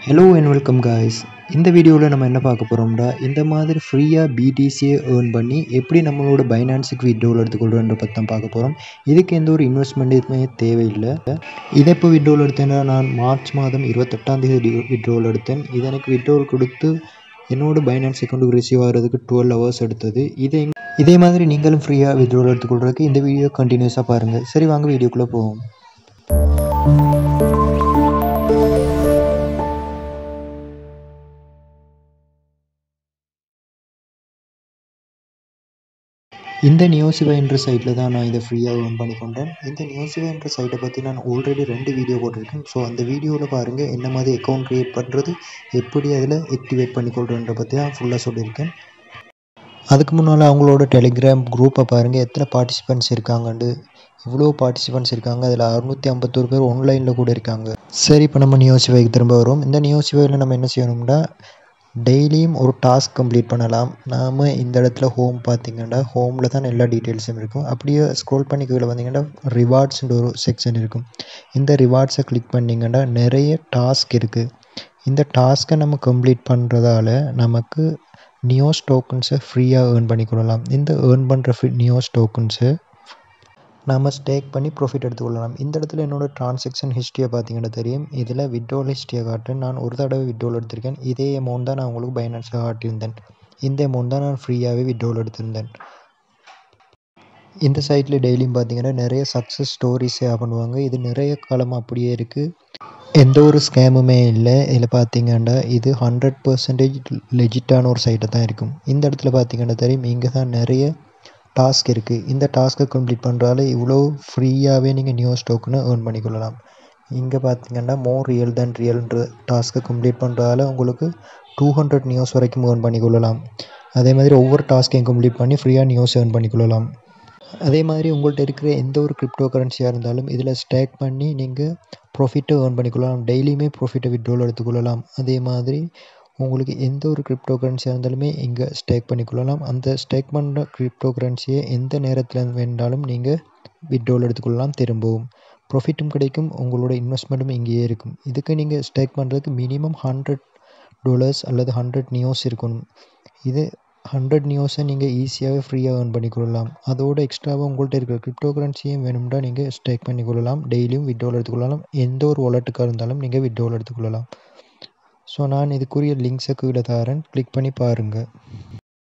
hello and welcome guys இந்த வீடியோவில் நம்ம என்ன பார்க்க போகிறோம்னா இந்த மாதிரி ஃப்ரீயாக பிடிசியை ஏர்ன் பண்ணி எப்படி நம்மளோட பைனான்ஸுக்கு விட்ரோல் எடுத்துக்கொள்கிறோன்ற பற்றி தான் பார்க்க போகிறோம் இதுக்கு எந்த ஒரு இன்வெஸ்ட்மெண்ட் எதுவுமே தேவையில்லை இதை இப்போ விட்ரோல் எடுத்தேன்னா நான் மார்ச் மாதம் இருபத்தெட்டாம் தேதி விட்ரோல் எடுத்தேன் இது எனக்கு விட்ரோல் கொடுத்து என்னோட பைனான்ஸ் அக்கௌண்ட்டுக்கு ரிசீவ் ஆகிறதுக்கு டுவெல் ஹவர்ஸ் எடுத்தது இதை இதே மாதிரி நீங்களும் ஃப்ரீயாக விட்ரோல் எடுத்துக்கொள்றதுக்கு இந்த வீடியோ கண்டினியூஸாக பாருங்கள் சரி வாங்க வீடியோக்குள்ளே போவோம் இந்த நியோசிவா என்ற சைட்டில் தான் நான் இதை ஃப்ரீயாக ஏர்ன் பண்ணி கொண்டேன் இந்த நியோசிவா என்ற சைட்டை பற்றி நான் ஆல்ரெடி ரெண்டு வீடியோ போட்டிருக்கேன் ஸோ அந்த வீடியோவில் பாருங்கள் என்ன மாதிரி அக்கௌண்ட் க்ரியேட் பண்ணுறது எப்படி அதில் ஆக்டிவேட் பண்ணிக்கொள்கிறன்ற பற்றி தான் ஃபுல்லாக சொல்லியிருக்கேன் அதுக்கு முன்னால் அவங்களோட டெலிகிராம் குரூப்பை பாருங்கள் எத்தனை பார்ட்டிசிபெண்ட்ஸ் இருக்காங்கண்டு இவ்வளோ பார்ட்டிசிபெண்ட்ஸ் இருக்காங்க அதில் அறுநூற்றி ஐம்பத்தோரு பேர் ஆன்லைனில் கூட இருக்காங்க சரி இப்போ நம்ம நியோசிவாய்க்கு திரும்ப வரும் இந்த நியோசிவாயில் நம்ம என்ன செய்யணும்னா டெய்லியும் ஒரு டாஸ்க் கம்ப்ளீட் பண்ணலாம் நாம் இந்த இடத்துல ஹோம் பார்த்திங்கன்னா ஹோமில் தான் எல்லா டீட்டெயில்ஸும் இருக்கும் அப்படியே ஸ்க்ரோல் பண்ணி கீழே வந்தீங்கன்னா ரிவார்ட்ஸ்ன்ற ஒரு செக்ஷன் இருக்கும் இந்த ரிவார்ட்ஸை கிளிக் பண்ணிங்கன்னா நிறைய டாஸ்க் இருக்குது இந்த டாஸ்க்கை நம்ம கம்ப்ளீட் பண்ணுறதால நமக்கு நியோஸ் டோக்கன்ஸை ஃப்ரீயாக ஏர்ன் பண்ணிக்கொள்ளலாம் இந்த ஏர்ன் பண்ணுற ஃப்ரீ நியோஸ் டோக்கன்ஸை நம்ம ஸ்டேக் பண்ணி ப்ராஃபிட் எடுத்துக்கொள்ளலாம் இந்த இடத்துல என்னோடய ட்ரான்சாக்ஷன் ஹிஸ்ட்ரியை பார்த்தீங்கன்னா தெரியும் இதில் விட்ரோல் ஹிஸ்ட்ரியை காட்டுறேன் நான் ஒரு தடவை விட்ரோல் எடுத்திருக்கேன் இதே அமௌண்ட் தான் நான் உங்களுக்கு பைனான்ஸில் காட்டியிருந்தேன் இந்த அமௌண்ட் தான் நான் ஃப்ரீயாகவே விட்ரோல் எடுத்திருந்தேன் இந்த சைட்டில் டெய்லியும் பார்த்தீங்கன்னா நிறைய சக்ஸஸ் ஸ்டோரிஸ் ஷேர் பண்ணுவாங்க இது நிறைய காலம் அப்படியே இருக்குது எந்த ஒரு ஸ்கேமுமே இல்லை இதில் பார்த்தீங்கன்னா இது ஹண்ட்ரட் பர்சன்டேஜ் லெஜிட்டான ஒரு சைட்டை தான் இருக்கும் இந்த இடத்துல பார்த்தீங்கன்னா தெரியும் இங்கே தான் நிறைய டாஸ்க் இருக்குது இந்த டாஸ்க்கை கம்ப்ளீட் பண்ணுறதால இவ்வளோ ஃப்ரீயாகவே நீங்கள் நியூஸ் டோக்கனை ஏர்ன் பண்ணிக்கொள்ளலாம் இங்கே பார்த்தீங்கன்னா மோர் ரியல் தேன் ரியல்ன்ற டாஸ்க்கை கம்ப்ளீட் பண்ணுறதால உங்களுக்கு டூ ஹண்ட்ரட் நியூஸ் வரைக்கும் ஏர்ன் பண்ணிக்கொள்ளலாம் அதே மாதிரி ஒவ்வொரு டாஸ்க்கையும் கம்ப்ளீட் பண்ணி ஃப்ரீயாக நியூஸ் ஏர்ன் பண்ணிக்கொள்ளலாம் அதே மாதிரி உங்கள்கிட்ட இருக்கிற எந்த ஒரு கிரிப்டோ கரன்சியாக இருந்தாலும் இதில் ஸ்டேக் பண்ணி நீங்கள் ப்ராஃபிட்டை ஏர்ன் பண்ணிக்கொள்ளலாம் டெய்லியுமே ப்ராஃபிட்டை விட்ரோல் எடுத்துக்கொள்ளலாம் அதே மாதிரி உங்களுக்கு எந்த ஒரு கிரிப்டோ கரன்சியாக இருந்தாலுமே இங்கே ஸ்டேக் பண்ணிக்கொள்ளலாம் அந்த ஸ்டேக் பண்ணுற கிரிப்டோ கரன்சியை எந்த நேரத்தில் வேண்டாலும் நீங்கள் விட்ரோல் எடுத்துக்கொள்ளலாம் திரும்பவும் ப்ராஃபிட்டும் கிடைக்கும் உங்களோட இன்வெஸ்ட்மெண்ட்டும் இங்கேயே இருக்கும் இதுக்கு நீங்கள் ஸ்டேக் பண்ணுறதுக்கு மினிமம் ஹண்ட்ரட் டாலர்ஸ் அல்லது ஹண்ட்ரட் நியோஸ் இருக்கணும் இது ஹண்ட்ரட் நியூஸை நீங்கள் ஈஸியாகவே ஃப்ரீயாக ஏர்ன் பண்ணிக்கொள்ளலாம் அதோட எக்ஸ்ட்ராவாக உங்கள்கிட்ட இருக்கிற கிரிப்டோ கரன்சியும் வேணும்னா நீங்கள் ஸ்டேக் பண்ணிக்கொள்ளலாம் டெய்லியும் விட்ரோல் எடுத்துக்கொள்ளலாம் எந்த ஒரு வாலெட்டுக்காக இருந்தாலும் நீங்கள் விட்ரோல் எடுத்துக்கொள்ளலாம் ஸோ நான் இதுக்குரிய லிங்க்ஸை கீழே தரேன் கிளிக் பண்ணி பாருங்கள்